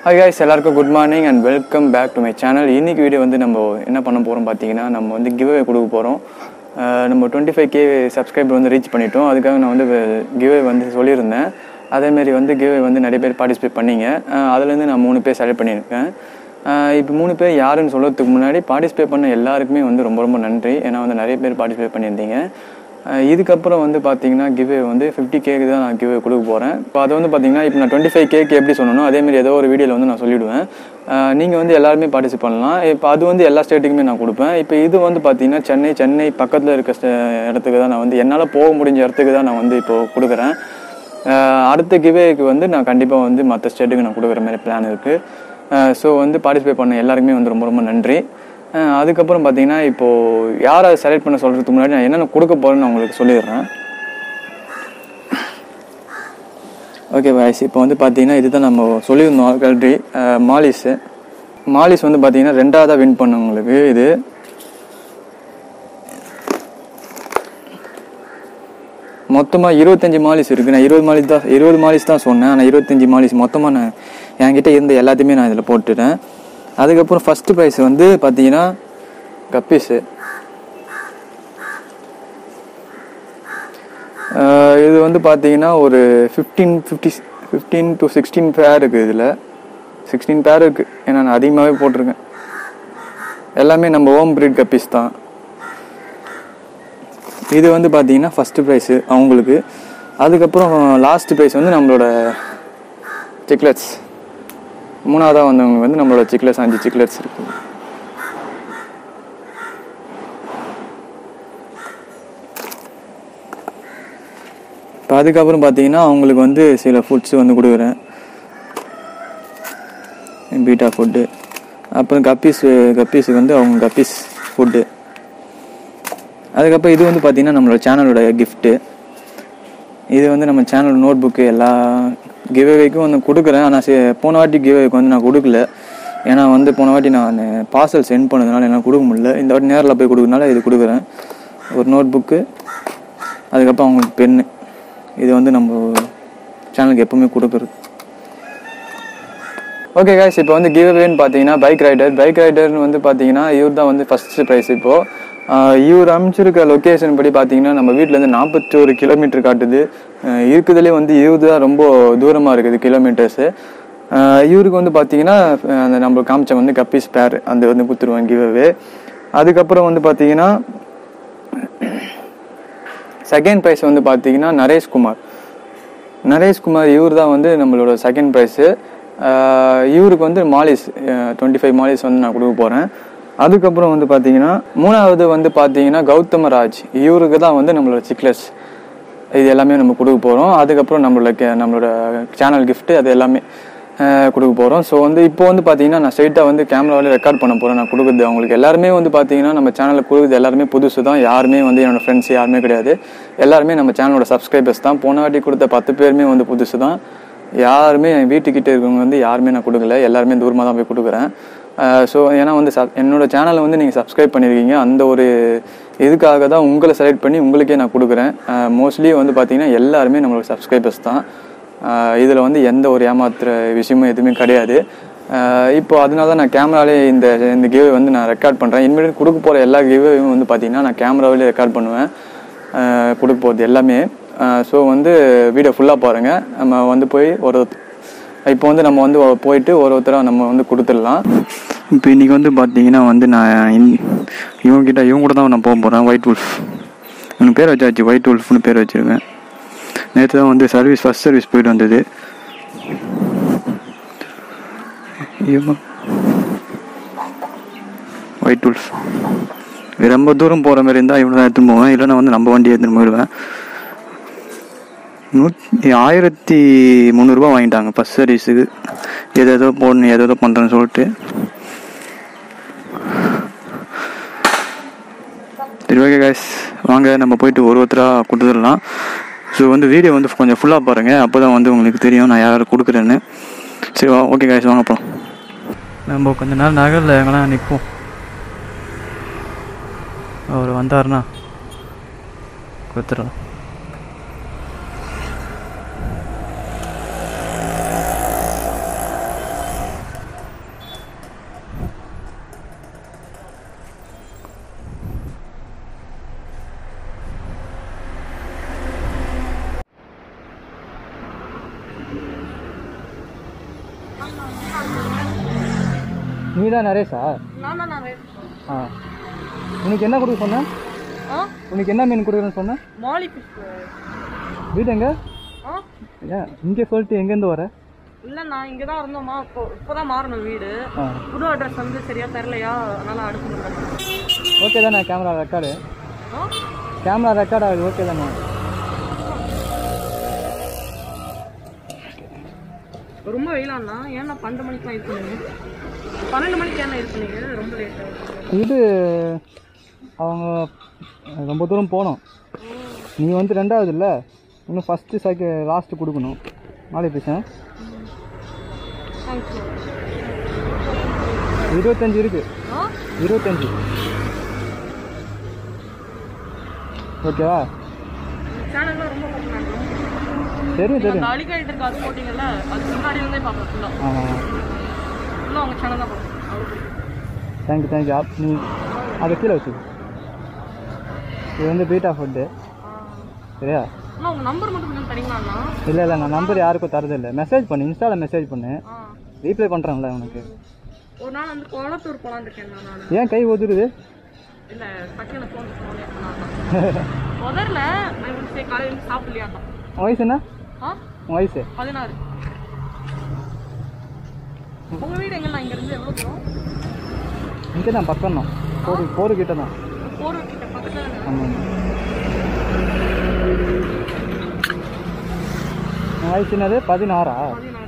Hi guys எல்லாருக்கும் good morning and welcome back to my channel இன்னைக்கு video வந்து நம்ம என்ன பண்ண போகிறோம் பார்த்தீங்கன்னா நம்ம வந்து கிவ்அவே கொடுக்க போகிறோம் நம்ம டுவெண்ட்டி ஃபைவ் கே சப்ஸ்கிரைபர் வந்து ரீச் பண்ணிட்டோம் அதுக்காக நான் வந்து கிவ்அவே வந்து சொல்லியிருந்தேன் அதேமாரி வந்து கிவ்அவே வந்து நிறைய பேர் பார்ட்டிசிபேட் பண்ணீங்க அஹ் அதுலேருந்து நான் மூணு பேர் செலக்ட் பண்ணியிருக்கேன் இப்போ மூணு பேர் யாருன்னு சொல்கிறதுக்கு முன்னாடி பார்ட்டிசிபேட் பண்ண எல்லாருக்குமே வந்து ரொம்ப ரொம்ப நன்றி ஏன்னா வந்து நிறைய பேர் பார்ட்டிசிபேட் பண்ணியிருந்தீங்க அஹ் இதுக்கப்புறம் வந்து பார்த்தீங்கன்னா கிவ்வே வந்து ஃபிஃப்டி கேக்கு தான் நான் கிவ்வே கொடுக்க போகிறேன் இப்போ அது வந்து பார்த்தீங்கன்னா இப்போ நான் டுவெண்ட்டி ஃபைவ் கேக்கு எப்படி சொன்னனோ அதேமாரி ஏதோ ஒரு வீடியோவில் வந்து நான் சொல்லிவிடுவேன் நீங்கள் வந்து எல்லாருமே பார்ட்டிசிபேட் பண்ணலாம் இப்போ அது வந்து எல்லா ஸ்டேட்டுக்குமே நான் கொடுப்பேன் இப்போ இது வந்து பார்த்தீங்கன்னா சென்னை சென்னை பக்கத்தில் இருக்க ஸ்டே- இடத்துக்கு தான் நான் வந்து என்னால் போக முடிஞ்ச இடத்துக்கு தான் நான் வந்து இப்போது கொடுக்குறேன் அஹ் அடுத்த கிவேக்கு வந்து நான் கண்டிப்பாக வந்து மற்ற ஸ்டேட்டுக்கு நான் கொடுக்குற மாதிரி பிளான் இருக்குது ஸோ வந்து பார்ட்டிசிபேட் பண்ண எல்லாருக்குமே வந்து ரொம்ப ரொம்ப நன்றி அஹ் அதுக்கப்புறம் பார்த்தீங்கன்னா இப்போது யாரை செலக்ட் பண்ண சொல்கிறதுக்கு முன்னாடி நான் என்னென்ன கொடுக்க போகிறேன்னு நான் உங்களுக்கு சொல்லிடுறேன் ஓகே பாய்ஸ் இப்போ வந்து பார்த்தீங்கன்னா இதுதான் நம்ம சொல்லியிருந்தோம் ஆல்ரெடி மாலிஸு மாலிஸ் வந்து பார்த்தீங்கன்னா ரெண்டாவதாக வின் பண்ணவங்களுக்கு இது மொத்தமாக இருபத்தஞ்சி மாலிஸ் இருக்குது நான் இருபது மாலிஸ் தான் இருபது மாலிஸ் தான் சொன்னேன் ஆனால் இருபத்தஞ்சி மாலிஸ் மொத்தமாக நான் என்கிட்ட இருந்த எல்லாத்தையுமே நான் இதில் போட்டுட்டேன் அதுக்கப்புறம் ஃபஸ்ட்டு ப்ரைஸ் வந்து பார்த்தீங்கன்னா கப்பீஸு ஆஹ் இது வந்து பார்த்தீங்கன்னா ஒரு fifteen fifty fifteen to sixteen பேர் இருக்குது இதில் சிக்ஸ்டீன் பேர் இருக்குது ஏன்னா நான் அதிகமாகவே போட்டிருக்கேன் எல்லாமே நம்ம ஹோம் பிரீட் கப்பீஸ் தான் இது வந்து பார்த்தீங்கன்னா ஃபஸ்ட்டு ப்ரைஸு அவங்களுக்கு அதுக்கப்புறம் லாஸ்ட் ப்ரைஸ் வந்து நம்மளோட சிக்லெட்ஸ் மூணாவதாக வந்தவங்க வந்து நம்மளோட சிக்லெட்ஸ் அஞ்சு சிக்லெட்ஸ் இருக்குது இப்போ அதுக்கப்புறம் பார்த்தீங்கன்னா அவங்களுக்கு வந்து சில ஃபுட்ஸ் வந்து கொடுக்குறேன் பீட்டா ஃபுட்டு அப்புறம் கப்பீஸ் கப்பீஸுக்கு வந்து அவங்க கப்பீஸ் ஃபுட்டு அதுக்கப்புறம் இது வந்து பார்த்தீங்கன்னா நம்மளோட சேனலோட கிஃப்ட்டு இது வந்து நம்ம சேனல் நோட் புக்கு எல்லா கிவ்அவேக்கும் வந்து கொடுக்குறேன் ஆனால் சி- போன வாட்டி கிவ்அவேக்கு வந்து நான் கொடுக்கல ஏன்னா வந்து போன வாட்டி நான் பார்சல் சென்ட் பண்ணதுனால என்னால் கொடுக்க முடியல இந்த வாட்டி நேரில் போய் கொடுக்கறனால இது கொடுக்குறேன் ஒரு நோட் புக்கு அதுக்கப்புறம் அவங்களுக்கு பென்னு இது வந்து நம்ம சேனலுக்கு எப்பவுமே கொடுக்குறது ஓகே guys இப்போ வந்து கிவ் அவேன்னு பார்த்தீங்கன்னா பைக் ரைடர் பைக் ரைடர்னு வந்து பார்த்தீங்கன்னா இவர் தான் வந்து ஃபர்ஸ்ட் ப்ரைஸ் இப்போது இவர் அமைச்சிருக்க லொக்கேஷன் படி பார்த்தீங்கன்னா நம்ம வீட்டிலேருந்து நாற்பத்தோரு கிலோமீட்டர் காட்டுது அஹ் இருக்குதுலே வந்து இருபது தான் ரொம்ப தூரமாக இருக்குது கிலோமீட்டர்ஸு இவருக்கு வந்து பார்த்தீங்கன்னா அஹ் அந்த நம்ம காமிச்ச வந்து கப்பீஸ் பேர் அந்த வந்து கொடுத்துருவாங்க கிவ் அவே அதுக்கப்புறம் வந்து பார்த்தீங்கன்னா செகண்ட் ப்ரைஸ் வந்து பார்த்தீங்கன்னா நரேஷ்குமார் நரேஷ்குமார் இவர் தான் வந்து நம்மளோட செகண்ட் ப்ரைஸு இவருக்கு வந்து மாலிஸ் டுவெண்ட்டி ஃபைவ் மாலிஸ் வந்து நான் கொடுக்க போகிறேன் அதுக்கப்புறம் வந்து பார்த்தீங்கன்னா மூணாவது வந்து பார்த்தீங்கன்னா கௌதமராஜ் இவருக்கு தான் வந்து நம்மளோட சிக்லெஸ் இது எல்லாமே நம்ம கொடுக்க போகிறோம் அதுக்கப்புறம் நம்மளோட கே- நம்மளோட சேனல் gift அது எல்லாமே அஹ், கொடுக்க போகிறோம் ஸோ வந்து இப்போ வந்து பார்த்தீங்கன்னா நான் ஸ்ட்ரைட்டாக வந்து கேமராவில் ரெக்கார்ட் பண்ண போகிறேன் நான் கொடுக்குறது அவங்களுக்கு எல்லாருமே வந்து பார்த்தீங்கன்னா நம்ம சேனலில் கொடுக்குறது எல்லாருமே புதுசு தான் யாருமே வந்து என்னோட ஃப்ரெண்ட்ஸ் யாருமே கிடையாது எல்லாருமே நம்ம சேனலோட சப்ஸ்கிரைபர்ஸ் தான் போன வாட்டி கொடுத்த பத்து பேருமே வந்து புதுசு தான் யாருமே என் வீட்டுக்கிட்ட இருக்கவங்க வந்து யாருமே நான் கொடுக்கல எல்லாருமே தூரமாக தான் போய் கொடுக்குறேன் ஸோ ஏன்னா வந்து சப் என்னோட சேனலை வந்து நீங்கள் சப்ஸ்கிரைப் பண்ணியிருக்கீங்க அந்த ஒரு இதுக்காக தான் உங்களை செலக்ட் பண்ணி உங்களுக்கே நான் கொடுக்குறேன் மோஸ்ட்லி வந்து பார்த்தீங்கன்னா எல்லாருமே நம்மளோட சப்ஸ்கிரைபர்ஸ் தான் இதில் வந்து எந்த ஒரு ஏமாத்துற விஷயமும் எதுவுமே கிடையாது ஆஹ் இப்போ அதனால தான் நான் கேமராலே இந்த இந்த கிவே வந்து நான் ரெக்கார்ட் பண்ணுறேன் இனிமேல் கொடுக்க போகிற எல்லா கிவேயும் வந்து பார்த்தீங்கன்னா நான் கேமராவிலே ரெக்கார்ட் பண்ணுவேன் ஆஹ் கொடுக்க போகிறது எல்லாமே ஸோ வந்து வீடியோ ஃபுல்லாக பாருங்கள் நம்ம வந்து போய் ஒரு இப்போ வந்து நம்ம வந்து போயிட்டு ஒரு ஒருத்தராக நம்ம வந்து கொடுத்துடலாம் இப்போ இன்றைக்கி வந்து பார்த்தீங்கன்னா வந்து நான் இவங்ககிட்ட இவங்க கூட தான் நான் போக போகிறேன் ஒயிட் உல்ஃப் இவனுக்கு பேர் வச்சாச்சு ஒயிட் உல்ஃப்னு பேர் வச்சுருக்கேன் நேற்று தான் வந்து சர்வீஸ் ஃபஸ்ட் சர்வீஸ் போயிட்டு வந்தது ஒயிட் உல்ஃப் ரொம்ப தூரம் போகிற மாதிரி இருந்தால் இவனை தான் எடுத்துன்னு போவேன் இல்லைன்னா வந்து நம்ம வண்டி எடுத்துன்னு போயிடுவேன் நூற்றி ஆயிரத்தி முந்நூறுரூவா வாங்கிட்டாங்க ஃபஸ்ட் சர்வீஸுக்கு எது ஏதோ போடணும் எது ஏதோ பண்ணுறேன்னு சொல்லிட்டு சரி ஓகே guys வாங்க நம்ம போயிட்டு ஒரு ஒருத்தராக கொடுத்துடலாம் ஸோ வந்து வீடியோ வந்து கொஞ்சம் ஃபுல்லாக பாருங்கள் அப்போ தான் வந்து உங்களுக்கு தெரியும் நான் யார் கொடுக்குறேன்னு சரி ஓகே guys வாங்க அப்புறம் நம்ம கொஞ்ச நேரம் நகரில் எங்கன்னா நிற்போம் அவர் வந்தாருன்னா கொடுத்துடலாம் நீ தான் நரேஷா நான் தான் நான் ஆ உனக்கு என்ன கொடுக்க சொன்னேன் ஆ உனக்கு என்ன மீன் கொடுக்குறேன்னு சொன்னேன் மாலி ஃபிஷ் வீடு எங்க ஆ ஏன் இங்கே சொல்லிட்டு எங்கேருந்து வர இல்லை நான் இங்கே தான் இருந்தோம்மா இப்போ இப்போ தான் மாறணும் வீடு ஆ புது அட்ரஸ் வந்து சரியா தரலையா அதனால அனுப்ப முடியல ஓகே தானே கேமரா ரெக்கார்டு ஆ கேமரா ரெக்கார்ட் ஆகுது ஓகே தானே ரொம்ப வெயிலாண்ணா ஏன்னா பன்னெண்டு மணிக்கெலாம் இது பண்ணீங்க பன்னெண்டு மணிக்கு ஏன்னா இது பண்ணீங்க ரொம்ப லேட் ஆகுது இது அவங்க ரொம்ப தூரம் போனோம் நீ வந்து ரெண்டாவது இல்லை இன்னும் ஃபஸ்ட்டு செக லாஸ்ட்டு கொடுக்கணும் நாளை பேசேன் தேங்க்யூ இருபத்தஞ்சு இருக்கு ஆ இருபத்தஞ்சு ஓகேவா சேனல்லாம் ரொம்ப பார்க்குறாங்க தெரியும் தெரியும் அந்த அலிகாயிட்டு இருக்கு அது போட்டிங்கல்ல அதுக்கு முன்னாடி இருந்தே பார்ப்பேன் ஃபுல்லாக ஆ ஃபுல்லாக உங்கள் சேனல் தான் பார்ப்பேன் அவ்வளோ பிடிக்கும் தேங்க்யூ தேங்க்யூ ஆப் நீ அதை கீழே வச்சு இது வந்து பீட்டா ஃபுட்டு சரியா அண்ணா உங்கள் நம்பர் மட்டும் கொஞ்சம் தரீங்களாண்ணா இல்லை இல்லை நான் நம்பர் யாருக்கும் தரதில்லை மெசேஜ் பண்ணு இன்ஸ்டாவில் மெசேஜ் பண்ணு ஆ ரீப்ளை பண்ணுறேன்ல உனக்கு ஒரு நாள் வந்து கோலத்தூர் போகலான்னு இருக்கேன் நான் ஏன் கை ஒதுருது இல்லை டக்குன்னு ஃபோன் ஃபோன் முதல்ல நான் வந்து காலையில் சாப்பிடலையா தான் உன் வயசு என்ன ஆ உன் வயசு பதினாறு உங்க வீடு எங்கண்ணா இங்க இருந்து எவ்வளவு தூரம் இங்கே தான் பக்கம் தான் போரு போரு கிட்ட தான் போர் கிட்ட பக்கத்துல தானே? ஆமாம் உன் வயசு என்னது பதினாறா பதினாறு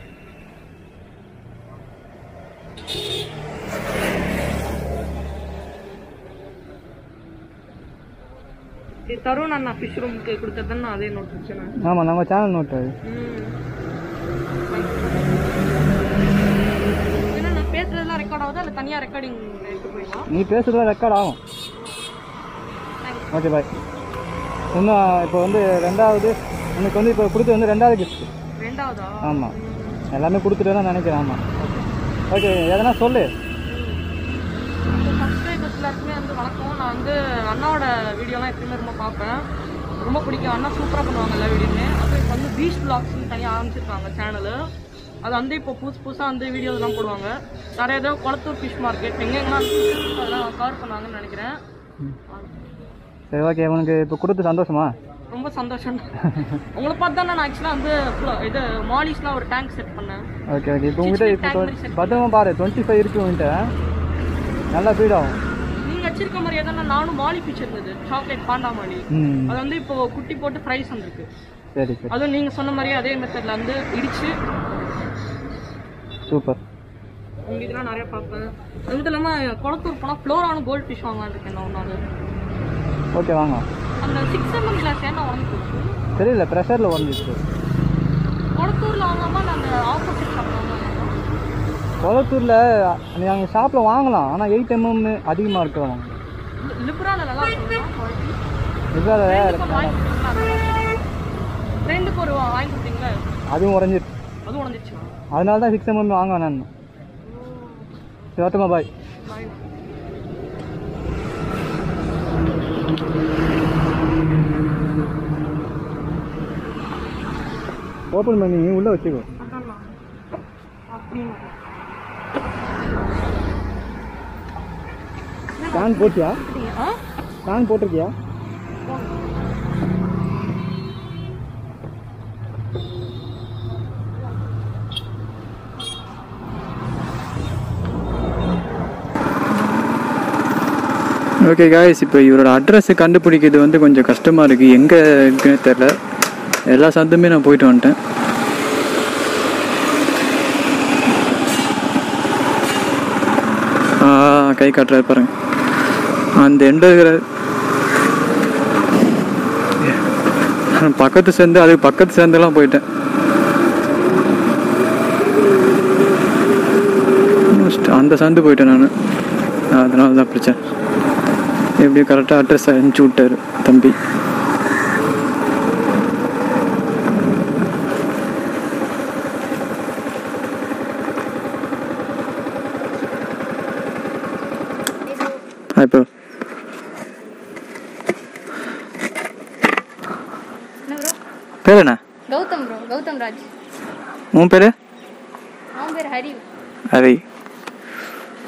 இது தருண் அண்ணா ஃபிஷ் ரூமுக்கு கொடுத்தது நான் அதே நோட் வச்சேன் ஆமாம் நம்ம சேனல் நோட்டு ஏன்னா நான் பேசுறதெல்லாம் ரெக்கார்ட் ஆகுதா இல்லை தனியாக ரெக்கார்டிங் எடுத்து போயிடலாம் நீ பேசுகிறதுல ரெக்கார்ட் ஆகும் ஓகே பாய் இன்னும் இப்போ வந்து ரெண்டாவது உனக்கு வந்து இப்போ கொடுத்து வந்து ரெண்டாவது கிஃப்ட் ரெண்டாவதா ஆமாம் எல்லாமே கொடுத்துட்டு தான் நினைக்கிறேன் ஆமாம் ஓகே எதனா சொல்லு சப்ஸ்கிரைபர்ஸ் எல்லாருக்குமே வந்து வணக்கம் நான் வந்து அண்ணாவோட வீடியோலாம் எப்பயுமே ரொம்ப பார்ப்பேன் ரொம்ப பிடிக்கும் அண்ணா சூப்பராக பண்ணுவாங்க எல்லா வீடியோமே அப்புறம் இப்போ வந்து பீச் பிளாக்ஸ்னு தனியாக ஆரம்பிச்சிருக்காங்க சேனலு அது வந்து இப்போ புதுசு புதுசாக வந்து வீடியோஸ்லாம் போடுவாங்க நிறைய ஏதோ குளத்தூர் ஃபிஷ் மார்க்கெட் எங்கெங்கெல்லாம் அதெல்லாம் கவர் பண்ணுவாங்கன்னு நினைக்கிறேன் சரி ஓகே உனக்கு இப்போ கொடுத்து சந்தோஷமா ரொம்ப சந்தோஷம் உங்களை பார்த்து தான் நான் ஆக்சுவலாக வந்து full- இது மாலிஸ்லாம் ஒரு டேங்க் செட் பண்ணேன் ஓகே ஓகே இப்போ உங்ககிட்ட இப்போ பத்திரமா பாரு டுவெண்ட்டி ஃபைவ் இருக்கு உங்ககிட்ட நல்லா ஃபீட் ஆகும் நீங்கள் வச்சிருக்க மாதிரியே தானே நானும் மாலி ஃபிஷ் இருந்தது சாக்லேட் பாண்டா மாலி ம் அது வந்து இப்போ குட்டி போட்டு ஃப்ரைஸ் வந்திருக்கு சரி சரி அதுவும் நீங்க சொன்ன மாதிரியே அதே மெத்தட்ல வந்து இடிச்சு சூப்பர் உங்க இதெல்லாம் நிறைய பார்ப்பேன் அது மட்டும் இல்லாம குளத்தூர் போனா ஃப்ளோரான கோல்ட் ஃபிஷ் வாங்கலாம்னு இருக்கேன் நான் ஒன்று ஓகே வாங்க அந்த சிக்ஸ் எம்எம் கிளாஸ் ஏன்னா உடஞ்சி போச்சு தெரியல ப்ரெஷரில் உடஞ்சிச்சு குளத்தூர்ல வாங்காம நான் அந்த ஆப்போசிட் ஷாப் வாங்கலாம் கொளத்தூரில் நீ அங்கே ஷாப்பில் வாங்கலாம் ஆனால் எயிட் எம்எம் அதிகமாக இருக்கிறவங்க லிப்ரால நல்லா இருக்குங்களா குவாலிட்டி இதில் வாங்கி கொடுத்தீங்களா ஃப்ரெண்டுக்கு ஒரு வாங்கி கொடுத்தீங்களா அதுவும் உடஞ்சிருச்சு அதுவும் உடஞ்சிருச்சா அதனால தான் சிக்ஸ் எம்எம் வாங்க நான் சரி வரட்டுமா பாய் பாய் ஓப்பன் பண்ணி உள்ளே வச்சுக்கோ அதான் அப்படின்னு ஸ்கேன் போட்டியா ஆ ஸ்கேன் போட்டிருக்கியா ஓகே காய்ஸ் இப்போ இவரோட அட்ரஸ் கண்டுபிடிக்கிறது வந்து கொஞ்சம் கஷ்டமாக இருக்குது எங்கே இருக்குன்னு தெரில எல்லா சந்துமே நான் போயிட்டு வந்துட்டேன் ஆ கை காட்டுறாரு பாருங்க அந்த எண்டு இருக்கிற பக்கத்து சேர்ந்து அதுக்கு பக்கத்து சேர்ந்துலாம் போயிட்டேன் Almost அந்த சந்து போயிட்டேன் நான் அதனால தான் பிரச்சனை எப்படியும் கரெக்டாக அட்ரஸ் அனுப்பிச்சி விட்டாரு தம்பி ஹாய் ப்ரோ என்ன ப்ரோ பேர் என்ன கௌதம் ப்ரோ கௌதம் ராஜ் உன் பேர் அவன் பேர் ஹரி ஹரி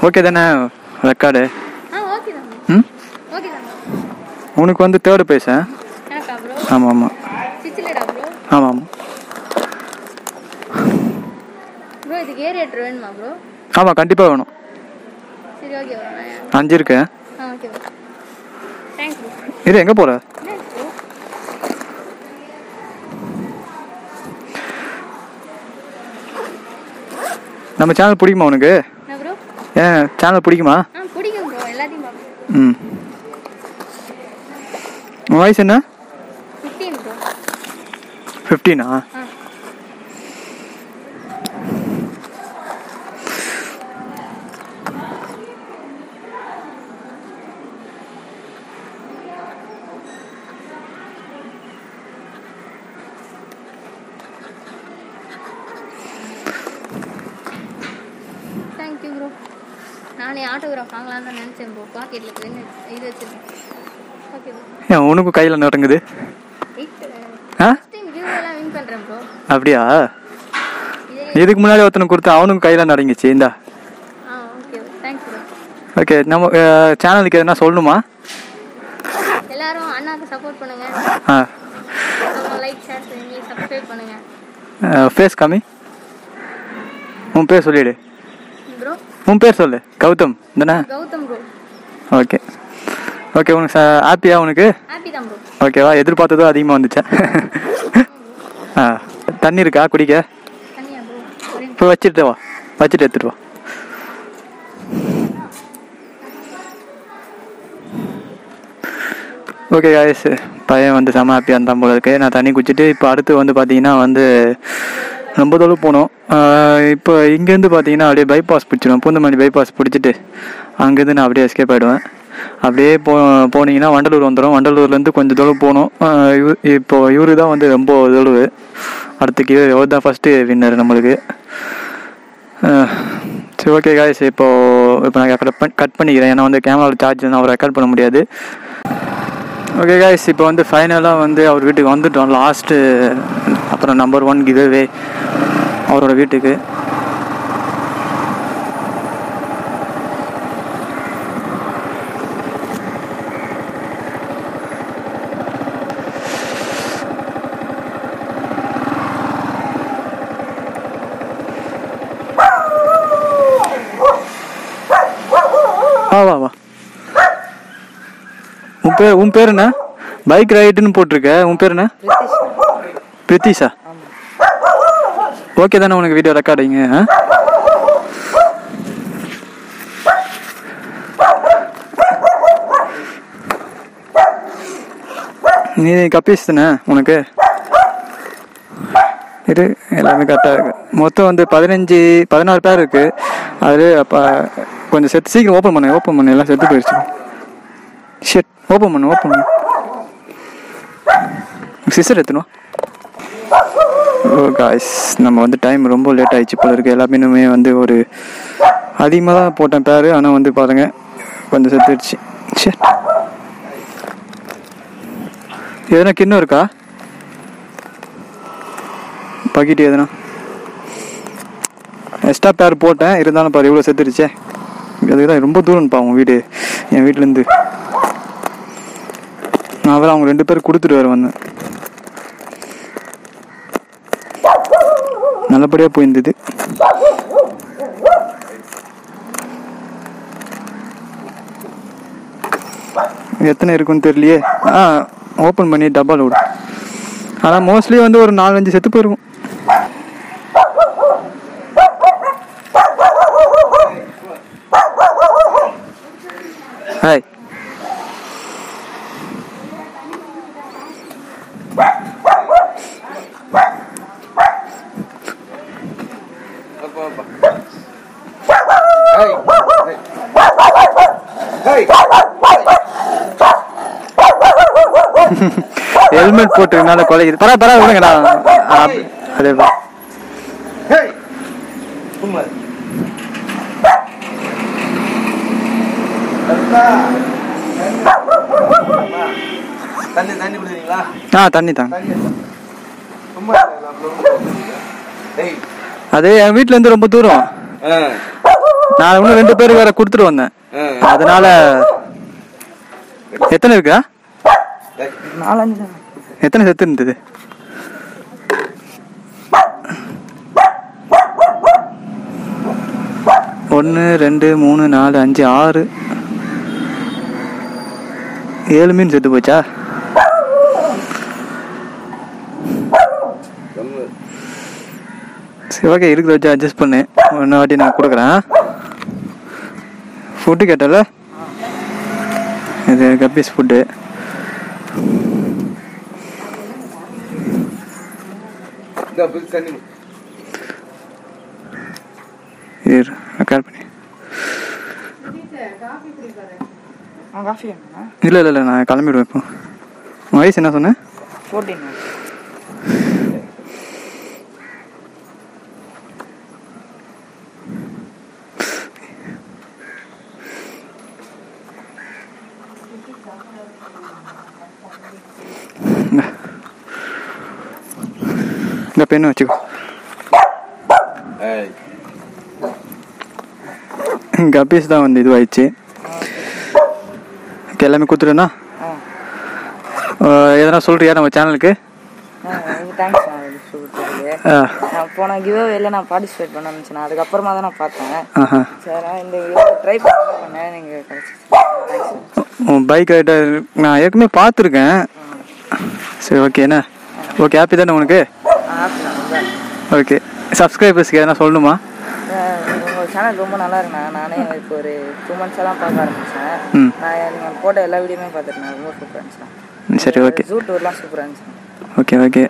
ஓகே தானே ரெக்கார்டு ஆ ஓகே தான் ப்ரோ ம் ஓகே தான் ப்ரோ உனக்கு வந்து தேர்டு ப்ரைஸா எனக்கா ப்ரோ ஆமாம் ஆமாம் சிச்சிலடா ப்ரோ ஆமாம் ஆமாம் ப்ரோ இதுக்கு ஏரியேட்டர் வேணுமா ப்ரோ ஆமாம் கண்டிப்பாக வேணும் சரி ஓகே ப்ரோ நான் அஞ்சு இருக்கு ஆ ஓகே ப்ரோ தேங்க்ஸ் ப்ரோ இது எங்கே போகிற தேங்க்ஸ் ப்ரோ நம்ம சேனல் பிடிக்குமா உனக்கு என்ன ப்ரோ ஏன் சேனல் பிடிக்குமா ஆ பிடிக்கும் ப்ரோ எல்லாத்தையும் பார்ப்பேன் ம் உன் வயசு என்ன ஃபிஃப்டீன் ப்ரோ ஃபிஃப்டீனா ஆ தேங்க்யூ ப்ரோ நானே ஆட்டோகிராஃப் வாங்கலான்னு தான் நினச்சேன் ப்ரோ பாக்கெட்டில் பென் இது வச்சிருக்கேன் ஓகே ப்ரோ ஏன் உனக்கும் கையில் நடங்குது வெயிட் ஆ ஃபஸ்ட் டைம் வியூவெல்லாம் வின் பண்ணுறேன் ப்ரோ அப்படியா இதே இதுக்கு முன்னாடி ஒருத்தனுக்கு கொடுத்து அவனுக்கும் கையில் நடங்குச்சு இந்தா ஆ ஓகே தேங்க்ஸ் ப்ரோ ஓகே நம்ம சேனலுக்கு எதனா சொல்லணுமா எல்லாரும் அண்ணாக்கு சப்போர்ட் பண்ணுங்க ஆ அப்புறம் லைக் ஷேர் பண்ணி சப்ஸ்கிரைப் பண்ணுங்க ஃபேஸ் காமி உன் பேர் சொல்லிடு ப்ரோ உன் பேர் சொல்லு கௌதம் தானே கௌதம் ப்ரோ ஓகே ஓகே உனக்கு ஹாப்பியா உனக்கு ஹாப்பி தான் ப்ரோ ஓகேவா எதிர்பார்த்ததும் அதிகமாக வந்துச்சா ஆ தண்ணி இருக்கா குடிக்க தனியா ப்ரோ ஒரே இப்போ வச்சுட்டு வா வச்சுட்டு எடுத்துட்டு வா ஓகே காய்ஸ் பையன் வந்து செம ஹாப்பியாக இருந்தான் போல இருக்கு நான் தண்ணி குடிச்சிட்டு இப்போ அடுத்து வந்து பார்த்தீங்கன்னா வந்து ரொம்ப தொலைவு போனோம் ஆஹ் இப்போ இங்கேருந்து பார்த்தீங்கன்னா அப்படியே பைபாஸ் பிடிச்சிடுவேன் பூந்தமல்லி பைபாஸ் பிடிச்சிட்டு அங்கேருந்து நான் அப்படியே எஸ்கேப் ஆகிடுவேன் அப்படியே போ போனீங்கன்னா வண்டலூர் வந்துடும் வண்டலூர்லேருந்து கொஞ்சம் தொலைவு போகணும் ஆஹ் இவ- இப்போ இவரு தான் வந்து ரொம்ப தொலைவு அடுத்துக்கு இவர் தான் ஃபஸ்ட்டு வின்னர் நம்மளுக்கு ஆஹ் சரி ஓகே காய்ஸ் இப்போ இப்போ நான் கட் பண்ணி கட் பண்ணிக்கிறேன் ஏன்னா வந்து கேமராவில் சார்ஜ் நான் ரெக்கார்ட் பண்ண முடியாது ஓகே காய்ஸ் இப்போ வந்து ஃபைனலாக வந்து அவர் வீட்டுக்கு வந்துட்டோம் லாஸ்ட்டு அப்புறம் நம்பர் ஒன் கிவ்வே அவரோட வீட்டுக்கு வா வா வா உன் பேர் உன் பேர் என்ன பைக் ரைடுன்னு போட்டிருக்க உன் பேர் என்ன பிரித்திஷா ஓகே தானே உனக்கு வீடியோ ரெக்கார்டிங்க நீ கப்பீஸ் தானே உனக்கு இரு எல்லாமே கரெக்டாக இருக்கு மொத்தம் வந்து பதினஞ்சு பதினாறு பேர் இருக்கு அது அப்போ கொஞ்சம் செத்து சீக்கிரம் ஓப்பன் பண்ணு ஓப்பன் பண்ணு எல்லாம் செத்து போயிடுச்சு ஷெட் ஓப்பன் பண்ணு ஓப்பன் பண்ணு சிஸ்டர் எத்தணும் ஓ காய்ஸ் நம்ம வந்து டைம் ரொம்ப லேட் ஆயிடுச்சு போல இருக்கு எல்லா மீனுமே வந்து ஒரு அதிகமாக தான் போட்டேன் பேர் ஆனால் வந்து பாருங்க கொஞ்சம் செத்துடுச்சு ஷெட் எதனா கிண்ணம் இருக்கா பக்கிட்டு எதுனா எக்ஸ்ட்ரா பேர் போட்டேன் இருந்தாலும் பாரு இவ்வளோ செத்துருச்சே அதுதான் ரொம்ப தூரம்ப்பா உன் வீடு என் வீட்டிலேருந்து நான் வேறு அவங்க ரெண்டு பேரும் கொடுத்துட்டு வர வந்தேன் நல்லபடியாக போயிருந்தது எத்தனை இருக்குன்னு தெரியலையே ஆ ஓப்பன் பண்ணி டப்பால் விடு ஆனால் மோஸ்ட்லி வந்து ஒரு நாலஞ்சு செத்து போயிருக்கும் ஹாய் ஹெல்மெட் போட்டுருக்கனால கொலைக்குது பரவ பரவ விடுங்கடா ஆ, அதே பா தண்ணி தண்ணி குடிக்கிறீங்களா ஆ தண்ணி தாங்க தண்ணி சும்மா இருக்கலாம் bro. டேய் அது என் வீட்ல இருந்து ரொம்ப தூரம் ஆ நான் இன்னும் ரெண்டு பேருக்கு வேற கொடுத்துட்டு வந்தேன் அதனால எத்தனை இருக்கா நாலஞ்சு தான் எத்தனை செத்து இருந்தது ஒன்று ரெண்டு மூணு நாலு அஞ்சு ஆறு ஏழு மீன் செத்து போச்சா சரி ஓகே இருக்கிறத வச்சு அட்ஜஸ்ட் பண்ணு ஒன்று வாட்டி நான் கொடுக்குறேன் ஃபுட்டு கேட்டல இது கப்பீஸ் ஃபுட்டு இந்த பில் தண்ணி இரு ரெக்கார்ட் பண்ணி காஃபி இல்லை இல்லை இல்லை நான் கிளம்பிடுவேன் இப்போ உன் வயசு என்ன சொன்னேன் ஃபோர்டீன் இந்த பெண்ணு வச்சுக்கோ ஏய் கப்பீஸ் தான் வந்து இதுவாயிடுச்சு ஓகே எல்லாமே கொடுத்துட்டேண்ணா எதனா சொல்கிறியா நம்ம சேனலுக்கு தேங்க்ஸ் சொல்லிட்டு ஆ நான் போன கிவ்அவேல நான் பார்ட்டிசிபேட் பண்ண நினச்சேன் அதுக்கப்புறமா தான் நான் பார்த்தேன் ஆஹா சரி நான் இந்த ட்ரை பண்ண பண்ணேன் நீங்கள் கிடச்சிச்சு தேங்க்ஸ் உன் பைக் ரைடர் நான் ஏற்கனவே பார்த்துருக்கேன் சரி ஓகேண்ணா ஓகே ஹாப்பி தானே உனக்கு ஓகே சப்ஸ்கிரைபர்ஸ்க்கு எதனா சொல்லணுமா உங்கள் சேனல் ரொம்ப நல்லா இருக்குண்ணா நானே இப்போ ஒரு டூ மந்த்ஸாக தான் பார்க்க ஆரம்பித்தேன் ம் நான் நீங்கள் போட்ட எல்லா வீடியோமே பார்த்துருக்கேன் ரொம்ப சூப்பராக இருந்துச்சு சரி ஓகே ஜூ டூர்லாம் சூப்பராக இருந்துச்சு ஓகே ஓகே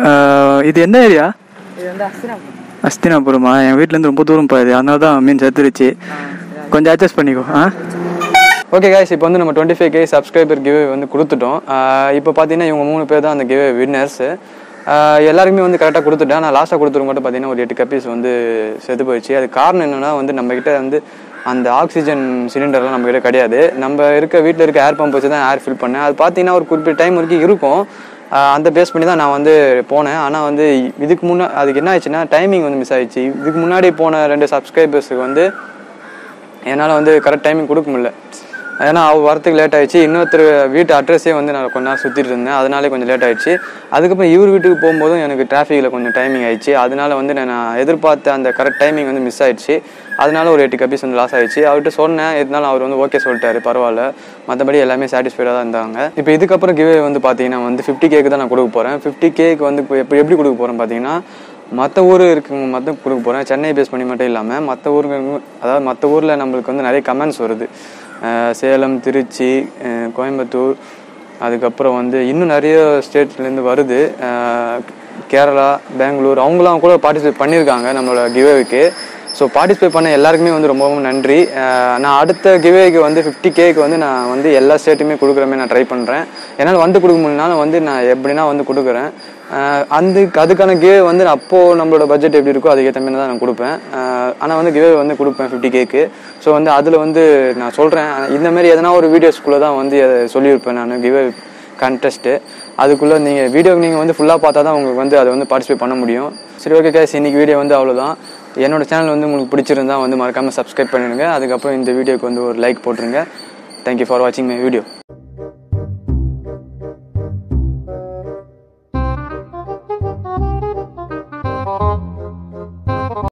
இது எந்த ஏரியா இது வந்து அஸ்தினாபுரம் அஸ்தினாபுரமா என் வீட்டிலேருந்து ரொம்ப தூரம் போகுது அதனால தான் மீன் செத்துருச்சு கொஞ்சம் அட்ஜஸ்ட் பண்ணிக்கோ ஆ ஓகே guys இப்போ வந்து நம்ம twenty five K subscriber giveaway வந்து கொடுத்துட்டோம் ஆஹ் இப்போ பார்த்தீங்கன்னா இவங்க மூணு பேர் தான் அந்த கிவே வின்னர்ஸு எல்லாருக்குமே வந்து கரெக்டாக கொடுத்துட்டேன் நான் லாஸ்ட்டாக கொடுத்துருவோம் மட்டும் பார்த்தீங்கன்னா ஒரு எட்டு கப்பீஸ் வந்து செத்து போயிடுச்சு அது காரணம் என்னன்னா வந்து நம்மக்கிட்ட வந்து அந்த ஆக்சிஜன் சிலிண்டர்லாம் நம்மக்கிட்ட கிடையாது நம்ம இருக்க வீட்டில் இருக்க ஏர் பம்ப் வச்சு தான் ஏர் ஃபில் பண்ணேன் அது பார்த்தீங்கன்னா ஒரு குறிப்பிட்ட டைம் வரைக்கும் இருக்கும் ஆஹ் அந்த பேஸ் பண்ணி தான் நான் வந்து போனேன் ஆனால் வந்து இதுக்கு முன்னா அதுக்கு என்ன ஆயிடுச்சுன்னா டைமிங் வந்து மிஸ் ஆயிடுச்சு இதுக்கு முன்னாடி போன ரெண்டு சப்ஸ்கிரைபர்ஸுக்கு வந்து என்னால் வந்து கரெக்ட் டைமிங் கொடுக்க முடியல ஏன்னா அவ வரத்துக்கு லேட் ஆயிடுச்சு இன்னொருத்தர் வீட்டு அட்ரஸே வந்து நான் கொஞ்ச நேரம் சுற்றிட்டு இருந்தேன் அதனாலே கொஞ்சம் லேட் ஆயிடுச்சு அதுக்கப்புறம் இவர் வீட்டுக்கு போகும்போதும் எனக்கு டிராஃபிக்கில் கொஞ்சம் டைமிங் ஆயிடுச்சு அதனால வந்து நான் எதிர்பார்த்த அந்த கரெக்ட் டைமிங் வந்து மிஸ் ஆயிடுச்சு அதனால ஒரு எட்டு கப்பீஸ் வந்து லாஸ் ஆயிடுச்சு அவர்கிட்ட சொன்னேன் இருந்தாலும் அவர் வந்து ஓகே சொல்லிட்டாரு பரவாயில்ல மற்றபடி எல்லாமே சாட்டிஸ்ஃபைடாக தான் இருந்தாங்க இப்போ இதுக்கப்புறம் கிவே வந்து பார்த்தீங்கன்னா வந்து ஃபிஃப்டி கேக்கு தான் நான் கொடுக்க போகிறேன் ஃபிஃப்டி கேக்கு வந்து இப்போ எப்படி எப்படி கொடுக்க போகிறேன் பார்த்தீங்கன்னா மற்ற ஊர் இருக்குங்க மற்ற கொடுக்க போகிறேன் சென்னை பேஸ் பண்ணி மட்டும் இல்லாமல் மற்ற ஊருக்கு அதாவது மற்ற ஊரில் நம்மளுக்கு வந்து நிறைய கமெண்ட்ஸ் வருது அஹ் சேலம் திருச்சி அஹ் கோயம்புத்தூர் அதுக்கப்புறம் வந்து இன்னும் நிறைய ஸ்டேட்லேருந்து வருது அஹ் கேரளா பெங்களூர் அவங்களாம் கூட பார்ட்டிசிபேட் பண்ணியிருக்காங்க நம்மளோட கிவேவுக்கு ஸோ பார்ட்டிசிபேட் பண்ண எல்லாருக்குமே வந்து ரொம்ப ரொம்ப நன்றி அஹ் நான் அடுத்த கிவேக்கு வந்து ஃபிஃப்டி கேக்கு வந்து நான் வந்து எல்லா ஸ்டேட்டுமே கொடுக்குற மாதிரி நான் ட்ரை பண்ணுறேன் என்னால் வந்து கொடுக்க முடியலனாலும் வந்து நான் எப்படின்னா வந்து கொடுக்குறேன் அஹ் அந்த அதுக்கான கிவே வந்து நான் அப்போது நம்மளோட பட்ஜெட் எப்படி இருக்கோ அதுக்கேற்ற மாதிரி தான் நான் கொடுப்பேன் ஆனால் வந்து கிவே வந்து கொடுப்பேன் ஃபிஃப்டி கேக்கு ஸோ வந்து அதில் வந்து நான் சொல்கிறேன் இந்த மாதிரி எதனா ஒரு வீடியோஸ்குள்ளே தான் வந்து அதை சொல்லியிருப்பேன் நான் கிவே கண்டெஸ்ட்டு அதுக்குள்ளே நீங்கள் வீடியோ நீங்கள் வந்து ஃபுல்லாக பார்த்தா தான் உங்களுக்கு வந்து அதை வந்து பார்ட்டிசிபேட் பண்ண முடியும் சரி ஓகே கேஸ் இன்னைக்கு வீடியோ வந்து அவ்வளோதான் என்னோட சேனல் வந்து உங்களுக்கு பிடிச்சிருந்தா வந்து மறக்காமல் சப்ஸ்கிரைப் பண்ணிடுங்க அதுக்கப்புறம் இந்த வீடியோக்கு வந்து ஒரு லைக் போட்டுருங்க தேங்க்யூ ஃபார் வாட்சிங் மை வீடியோ